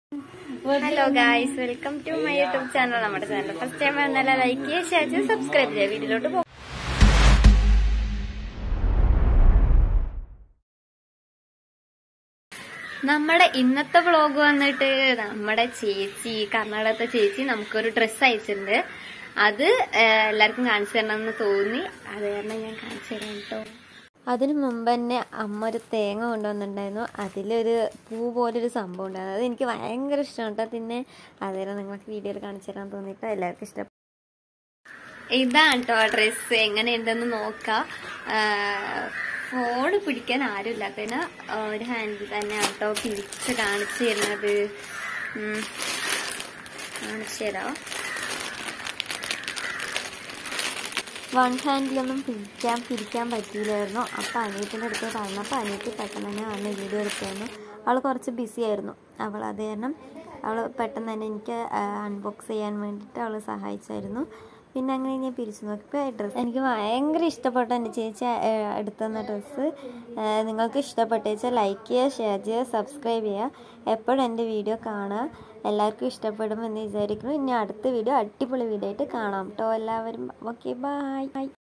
Hello guys welcome to my YouTube channel നമ്മുടെ channel first time വന്നാൽ like ചെയ്യുക share ചെയ്യുക സബ്സ്ക്രൈബ് ചെയ്യുക വീഡിയോയിലോട്ട് പോകും നമ്മുടെ ഇന്നത്തെ വ്ളോഗ് വന്നിട്ട് നമ്മുടെ ചേച്ചി കർണാടകത്തെ ചേച്ചി നമുക്കൊരു ഡ്രസ്സ് അയച്ചിട്ടുണ്ട് അത് ഏഹ്, എല്ലാവർക്കും കാണിച്ചു തരണമെന്ന് തോന്നി അത് കാരണം ഞാൻ കാണിച്ചു തരാം കേട്ടോ അതിനു മുമ്പ് തന്നെ അമ്മ ഒരു തേങ്ങ കൊണ്ടുവന്നിട്ടുണ്ടായിരുന്നു അതിലൊരു പൂ പോലൊരു സംഭവം ഉണ്ടായിരുന്നു അത് എനിക്ക് ഭയങ്കര ഇഷ്ടമാണ് കേട്ടോ പിന്നെ അതേരം നിങ്ങൾക്ക് വീഡിയോയിൽ കാണിച്ചു തരാൻ തോന്നിയിട്ട് എല്ലാവർക്കും ഇഷ്ടം ഇതാണ് കേട്ടോ ഡ്രസ്സ് എങ്ങനെയുണ്ടെന്ന് നോക്കാം ഫോൺ പിടിക്കാൻ ആരും ഇല്ലാത്തതിന് ഒരു ഹാൻഡിൽ തന്നെ കേട്ടോ പിടിച്ച് കാണിച്ചു തരുന്നത് ഉം. കാണിച്ചു തരാം വൺ ഹാൻഡിലൊന്നും പിടിക്കാൻ പിടിക്കാൻ പറ്റിയില്ലായിരുന്നു അപ്പം അനിയത്തിൻ്റെ അടുത്ത് പറഞ്ഞപ്പോൾ അനിയത്തി പെട്ടെന്ന് തന്നെ വന്ന് വീഡിയോ എടുത്തായിരുന്നു അവൾ കുറച്ച് ബിസി ആയിരുന്നു അവൾ അത് കാരണം അവൾ പെട്ടെന്ന് തന്നെ എനിക്ക് അൺബോക്സ് ചെയ്യാൻ വേണ്ടിയിട്ട് അവൾ സഹായിച്ചായിരുന്നു പിന്നെ അങ്ങനെ ഞാൻ പിരിച്ചു നോക്കിയപ്പോൾ ഡ്രസ്സ് എനിക്ക് ഭയങ്കര ഇഷ്ടപ്പെട്ടു എൻ്റെ ചേച്ചി എടുത്തുന്ന ഡ്രസ്സ് നിങ്ങൾക്ക് ഇഷ്ടപ്പെട്ടേച്ചാൽ ലൈക്ക് ചെയ്യുക ഷെയർ ചെയ്യുക സബ്സ്ക്രൈബ് ചെയ്യുക എപ്പോഴും എൻ്റെ വീഡിയോ കാണുക എല്ലാവർക്കും ഇഷ്ടപ്പെടുമെന്ന് വിചാരിക്കുന്നു ഇനി അടുത്ത വീഡിയോ അടിപൊളി വീഡിയോ ആയിട്ട് കാണാം കേട്ടോ എല്ലാവരും ഓക്കെ ബൈ